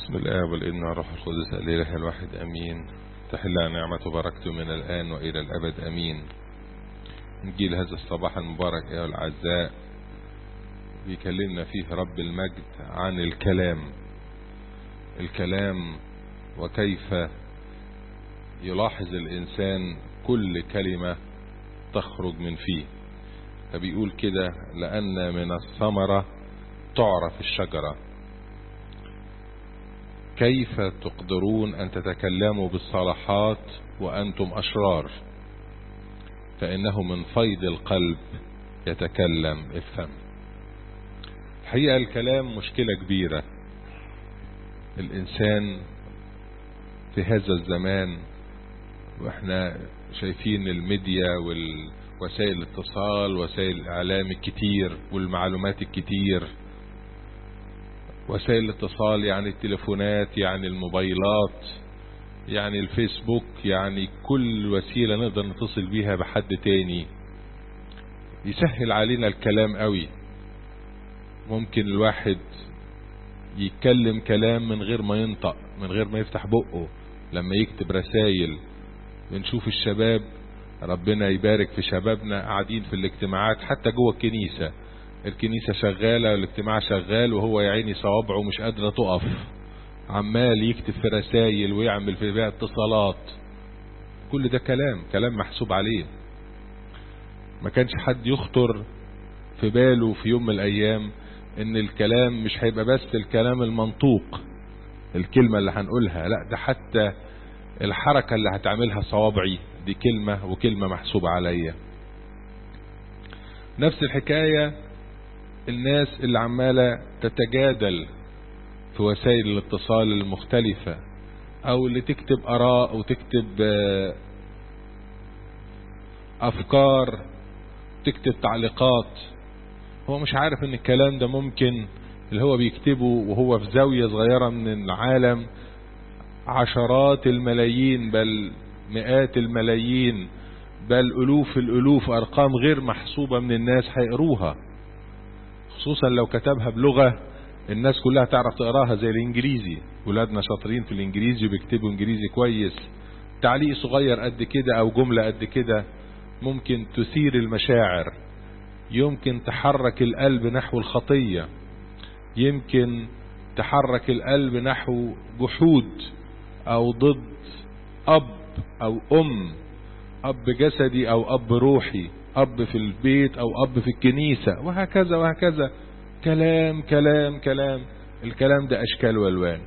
بسم الله والابن والروح القدس الإله الواحد أمين تحل نعمة وبركته من الآن وإلى الأبد أمين نجيل هذا الصباح المبارك أيها الأعزاء بيكلمنا فيه رب المجد عن الكلام الكلام وكيف يلاحظ الإنسان كل كلمة تخرج من فيه فبيقول كده لأن من الثمرة تعرف الشجرة كيف تقدرون أن تتكلموا بالصلاحات وأنتم أشرار فإنه من فيض القلب يتكلم الفم الحقيقة الكلام مشكلة كبيرة الإنسان في هذا الزمان واحنا شايفين الميديا والوسائل الاتصال وسائل الإعلام الكتير والمعلومات الكتير وسائل الاتصال يعني التليفونات يعني الموبايلات يعني الفيسبوك يعني كل وسيلة نقدر نتصل بيها بحد تاني يسهل علينا الكلام قوي ممكن الواحد يتكلم كلام من غير ما ينطق من غير ما يفتح بقه لما يكتب رسائل بنشوف الشباب ربنا يبارك في شبابنا قاعدين في الاجتماعات حتى جوه الكنيسة الكنيسة شغالة والاجتماع شغال وهو يا عيني صوابعه مش قادرة تقف عمال يكتب في رسائل ويعمل في بقى اتصالات كل ده كلام كلام محسوب عليه ما كانش حد يخطر في باله في يوم من الايام ان الكلام مش هيبقى بس الكلام المنطوق الكلمة اللي هنقولها لا ده حتى الحركة اللي هتعملها صوابعي دي كلمة وكلمة محسوبة عليا نفس الحكاية الناس اللي عمالة تتجادل في وسائل الاتصال المختلفة او اللي تكتب اراء وتكتب افكار تكتب تعليقات هو مش عارف ان الكلام ده ممكن اللي هو بيكتبه وهو في زاوية صغيرة من العالم عشرات الملايين بل مئات الملايين بل ألوف الألوف أرقام غير محسوبة من الناس هيقروها خصوصا لو كتبها بلغة الناس كلها تعرف تقراها زي الإنجليزي ولادنا شاطرين في الإنجليزي وبيكتبوا إنجليزي كويس تعليق صغير قد كده أو جملة قد كده ممكن تثير المشاعر يمكن تحرك القلب نحو الخطية يمكن تحرك القلب نحو جحود او ضد اب او ام اب جسدي او اب روحي اب في البيت او اب في الكنيسة وهكذا وهكذا كلام كلام كلام الكلام ده اشكال والوان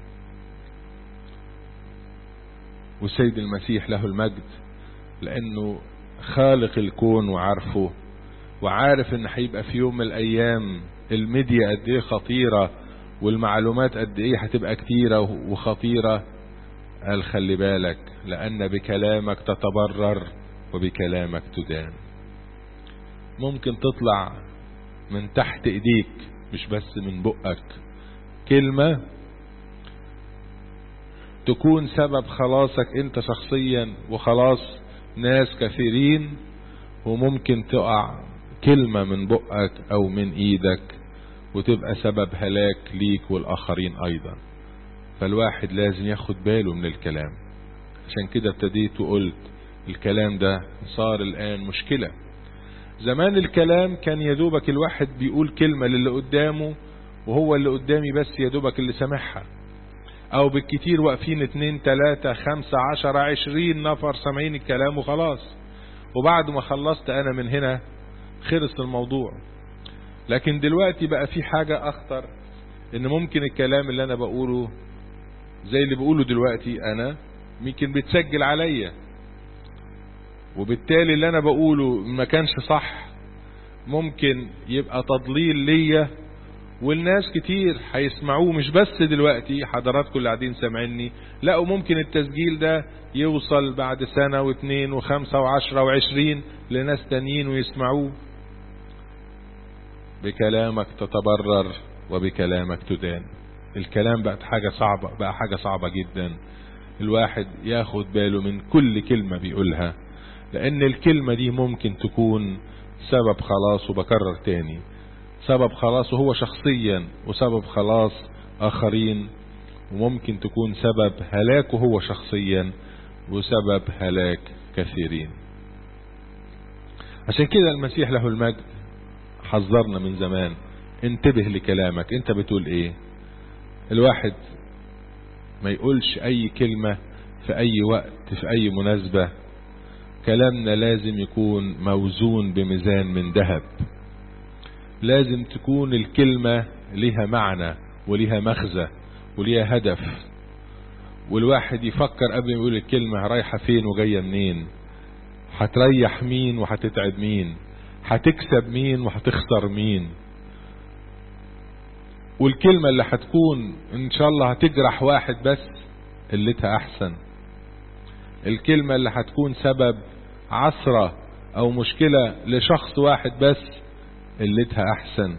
والسيد المسيح له المجد لانه خالق الكون وعارفه وعارف ان هيبقى في يوم من الايام الميديا قد ايه خطيرة والمعلومات قد ايه هتبقى كتيرة وخطيرة قال خلي بالك لان بكلامك تتبرر وبكلامك تدان ممكن تطلع من تحت ايديك مش بس من بقك كلمة تكون سبب خلاصك انت شخصيا وخلاص ناس كثيرين وممكن تقع كلمة من بقك او من ايدك وتبقى سبب هلاك ليك والاخرين ايضا فالواحد لازم ياخد باله من الكلام عشان كده ابتديت وقلت الكلام ده صار الان مشكلة زمان الكلام كان يدوبك الواحد بيقول كلمة للي قدامه وهو اللي قدامي بس يدوبك اللي سامعها او بالكتير واقفين اتنين تلاتة خمسة عشرة عشرين نفر سامعين الكلام وخلاص وبعد ما خلصت انا من هنا خلص الموضوع لكن دلوقتي بقى في حاجة اخطر ان ممكن الكلام اللي انا بقوله زي اللي بقوله دلوقتي انا ممكن بيتسجل عليا وبالتالي اللي انا بقوله ما كانش صح ممكن يبقى تضليل ليا والناس كتير هيسمعوه مش بس دلوقتي حضراتكم اللي قاعدين سامعيني لا وممكن التسجيل ده يوصل بعد سنة واثنين وخمسة وعشرة وعشرين لناس تانيين ويسمعوه بكلامك تتبرر وبكلامك تدان الكلام بقت حاجة صعبة بقى حاجة صعبة جدا الواحد ياخد باله من كل كلمة بيقولها لان الكلمة دي ممكن تكون سبب خلاص وبكرر تاني سبب خلاصه هو شخصيا وسبب خلاص آخرين وممكن تكون سبب هلاكه هو شخصيا وسبب هلاك كثيرين عشان كده المسيح له المجد حذرنا من زمان انتبه لكلامك انت بتقول ايه الواحد ما يقولش اي كلمة في اي وقت في اي مناسبة كلامنا لازم يكون موزون بميزان من ذهب لازم تكون الكلمة لها معنى ولها مغزى وليها هدف والواحد يفكر قبل ما يقول الكلمة رايحة فين وجاية منين هتريح مين وهتتعب مين هتكسب مين وهتخسر مين والكلمة اللي هتكون ان شاء الله هتجرح واحد بس قلتها احسن الكلمة اللي هتكون سبب عثرة او مشكلة لشخص واحد بس قلتها احسن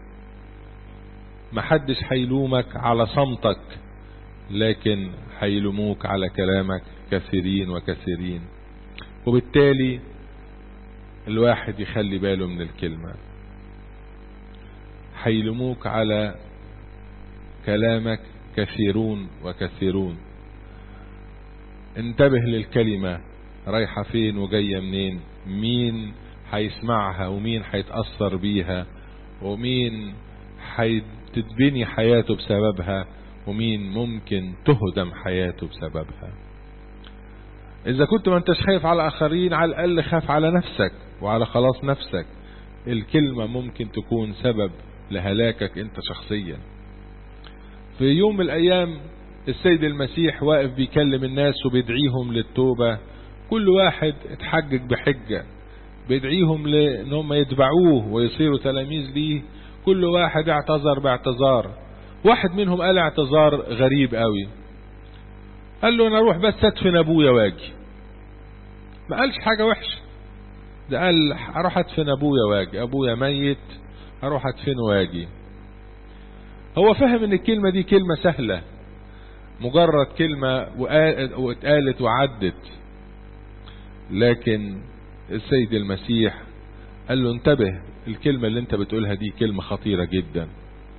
محدش هيلومك على صمتك لكن هيلوموك على كلامك كثيرين وكثيرين وبالتالي الواحد يخلي باله من الكلمة هيلوموك على كلامك كثيرون وكثيرون انتبه للكلمة رايحة فين وجاية منين مين هيسمعها ومين هيتأثر بيها ومين هتتبني حياته بسببها ومين ممكن تهدم حياته بسببها إذا كنت ما انتش خايف على الآخرين على الأقل خاف على نفسك وعلى خلاص نفسك الكلمة ممكن تكون سبب لهلاكك انت شخصيا في يوم من الأيام السيد المسيح واقف بيكلم الناس وبيدعيهم للتوبة كل واحد اتحجج بحجة بيدعيهم لأنهم يتبعوه ويصيروا تلاميذ ليه كل واحد اعتذر باعتذار واحد منهم قال اعتذار غريب قوي قال له انا اروح بس ادفن ابويا واجي ما قالش حاجة وحشة ده قال اروح ادفن ابويا واجي ابويا ميت اروح ادفنه واجي هو فهم ان الكلمة دي كلمة سهلة مجرد كلمة واتقالت وعدت لكن السيد المسيح قال له انتبه الكلمة اللي انت بتقولها دي كلمة خطيرة جدا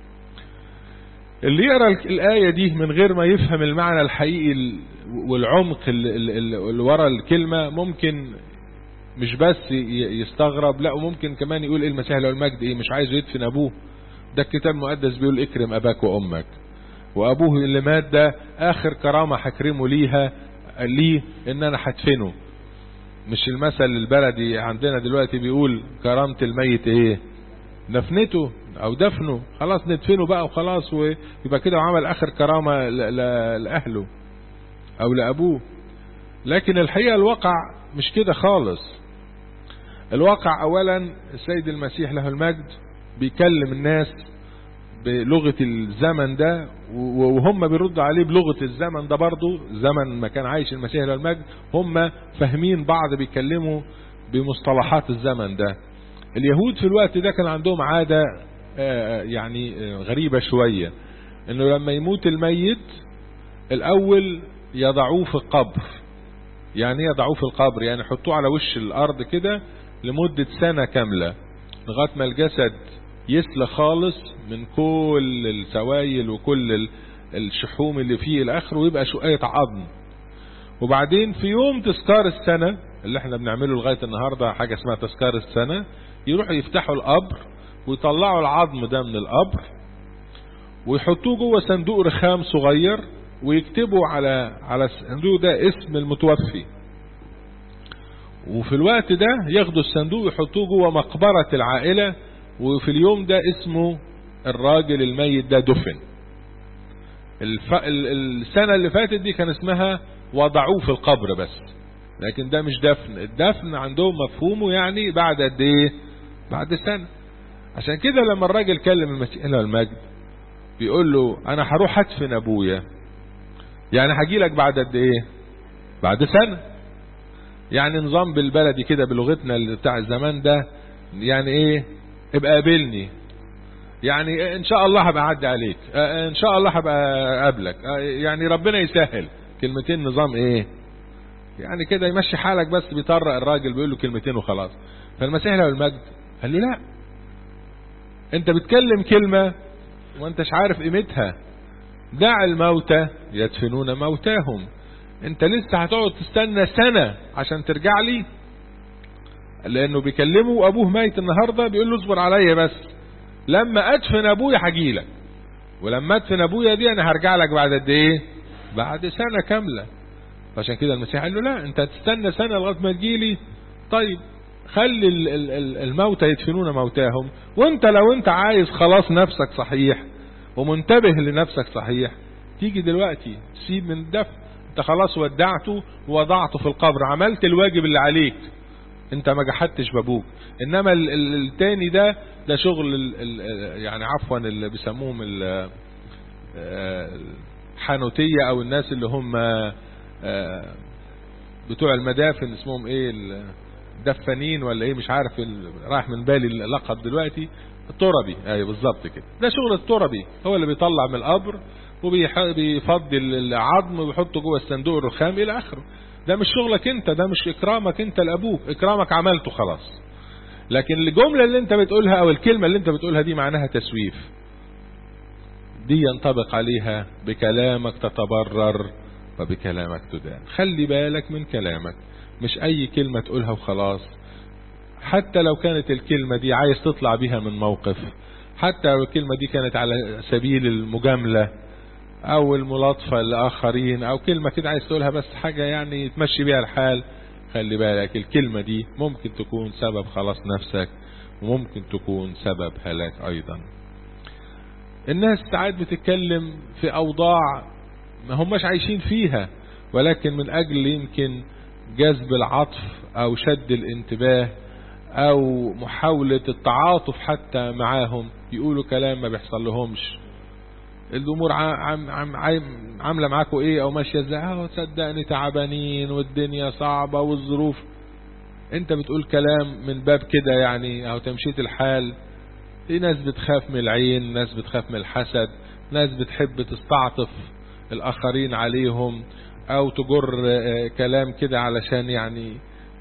اللي يقرأ الآية دي من غير ما يفهم المعنى الحقيقي والعمق اللي ورا الكلمة ممكن مش بس يستغرب لا وممكن كمان يقول ايه المسيح له المجد ايه مش عايز يدفن ابوه ده الكتاب المقدس بيقول اكرم اباك وامك وابوه اللي مات ده اخر كرامة هكرمه ليها ليه ان انا هدفنه مش المثل البلدي عندنا دلوقتي بيقول كرامة الميت ايه دفنته او دفنه خلاص ندفنه بقى وخلاص ويبقى كده عمل اخر كرامة لاهله او لابوه لكن الحقيقة الواقع مش كده خالص الواقع اولا السيد المسيح له المجد بيكلم الناس بلغة الزمن ده وهم بيردوا عليه بلغة الزمن ده برضو زمن ما كان عايش المسيح له المجد هم فاهمين بعض بيتكلموا بمصطلحات الزمن ده اليهود في الوقت ده كان عندهم عادة يعني غريبة شوية انه لما يموت الميت الاول يضعوه في القبر يعني يضعوه في القبر يعني يحطوه على وش الارض كده لمدة سنة كاملة لغاية ما الجسد يسلى خالص من كل السوائل وكل الشحوم اللي فيه الاخر ويبقى شقية عظم وبعدين في يوم تذكار السنة اللي احنا بنعمله لغاية النهاردة حاجة اسمها تذكار السنة يروحوا يفتحوا القبر ويطلعوا العظم ده من القبر ويحطوه جوه صندوق رخام صغير ويكتبوا على على الصندوق ده اسم المتوفي وفي الوقت ده ياخدوا الصندوق ويحطوه جوه مقبرة العائلة وفي اليوم ده اسمه الراجل الميت ده دفن الف... السنة اللي فاتت دي كان اسمها وضعوه في القبر بس لكن ده مش دفن الدفن عندهم مفهومه يعني بعد قد ايه بعد سنة عشان كده لما الراجل كلم المسيح له المجد بيقول له انا هروح ادفن ابويا يعني هاجي لك بعد قد ايه بعد سنة يعني نظام بالبلدي كده بلغتنا بتاع الزمان ده يعني ايه ابقى قابلني يعني ان شاء الله هبقى اعدي عليك ان شاء الله هبقى اقابلك يعني ربنا يسهل كلمتين نظام ايه يعني كده يمشي حالك بس بيطرق الراجل بيقول له كلمتين وخلاص فالمسيح له المجد قال لي لا انت بتكلم كلمة وانتش عارف قيمتها دع الموتى يدفنون موتاهم انت لسه هتقعد تستنى سنة عشان ترجع لي لانه بيكلمه ابوه ميت النهاردة بيقول له اصبر عليا بس لما ادفن ابويا هجيلك ولما ادفن ابويا دي انا هرجع لك بعد قد ايه بعد سنة كاملة عشان كده المسيح قال له لا انت هتستنى سنة لغاية ما تجيلي طيب خلي الموتى يدفنون موتاهم وانت لو انت عايز خلاص نفسك صحيح ومنتبه لنفسك صحيح تيجي دلوقتي تسيب من الدفن انت خلاص ودعته ووضعته في القبر عملت الواجب اللي عليك انت ما جحدتش بابوك انما التاني ده ده شغل ال ال يعني عفوا اللي بيسموهم الحانوتية او الناس اللي هم بتوع المدافن اسمهم ايه الدفانين ولا ايه مش عارف رايح من بالي اللقب دلوقتي التربي ايوه بالظبط كده ده شغل التربي هو اللي بيطلع من القبر وبيفضي العظم ويحطه جوه الصندوق الرخام الى اخره ده مش شغلك انت ده مش اكرامك انت لابوك اكرامك عملته خلاص لكن الجملة اللي انت بتقولها او الكلمة اللي انت بتقولها دي معناها تسويف دي ينطبق عليها بكلامك تتبرر وبكلامك تدان خلي بالك من كلامك مش اي كلمة تقولها وخلاص حتى لو كانت الكلمة دي عايز تطلع بيها من موقف حتى لو الكلمة دي كانت على سبيل المجاملة او الملاطفة لآخرين او كلمة كده عايز تقولها بس حاجة يعني تمشي بيها الحال خلي بالك الكلمة دي ممكن تكون سبب خلاص نفسك وممكن تكون سبب هلاك ايضا الناس ساعات بتتكلم في اوضاع ما هماش عايشين فيها ولكن من اجل يمكن جذب العطف او شد الانتباه او محاولة التعاطف حتى معاهم يقولوا كلام ما بيحصل لهمش الامور عم عم عامله معاكم ايه او ماشيه ازاي اه صدقني تعبانين والدنيا صعبه والظروف انت بتقول كلام من باب كده يعني او تمشيه الحال في ناس بتخاف من العين ناس بتخاف من الحسد ناس بتحب تستعطف الاخرين عليهم او تجر كلام كده علشان يعني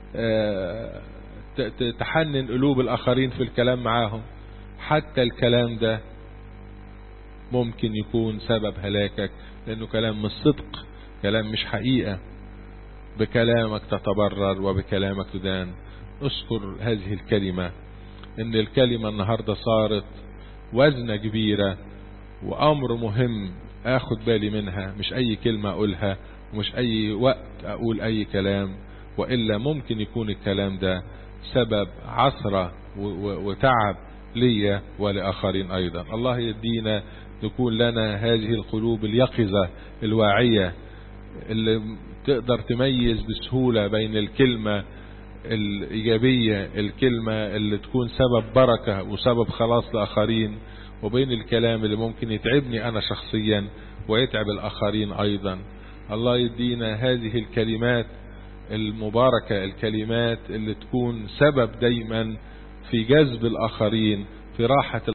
تحنن قلوب الاخرين في الكلام معاهم حتى الكلام ده ممكن يكون سبب هلاكك لانه كلام مش صدق كلام مش حقيقة بكلامك تتبرر وبكلامك تدان اذكر هذه الكلمة ان الكلمة النهاردة صارت وزنة كبيرة وامر مهم اخد بالي منها مش اي كلمة اقولها ومش اي وقت اقول اي كلام وإلا ممكن يكون الكلام ده سبب عثرة وتعب ليا ولآخرين أيضا الله يدينا تكون لنا هذه القلوب اليقظة الواعية اللي تقدر تميز بسهولة بين الكلمة الإيجابية الكلمة اللي تكون سبب بركة وسبب خلاص لآخرين وبين الكلام اللي ممكن يتعبني أنا شخصيا ويتعب الآخرين أيضا الله يدينا هذه الكلمات المباركة الكلمات اللي تكون سبب دايما في جذب الآخرين في راحة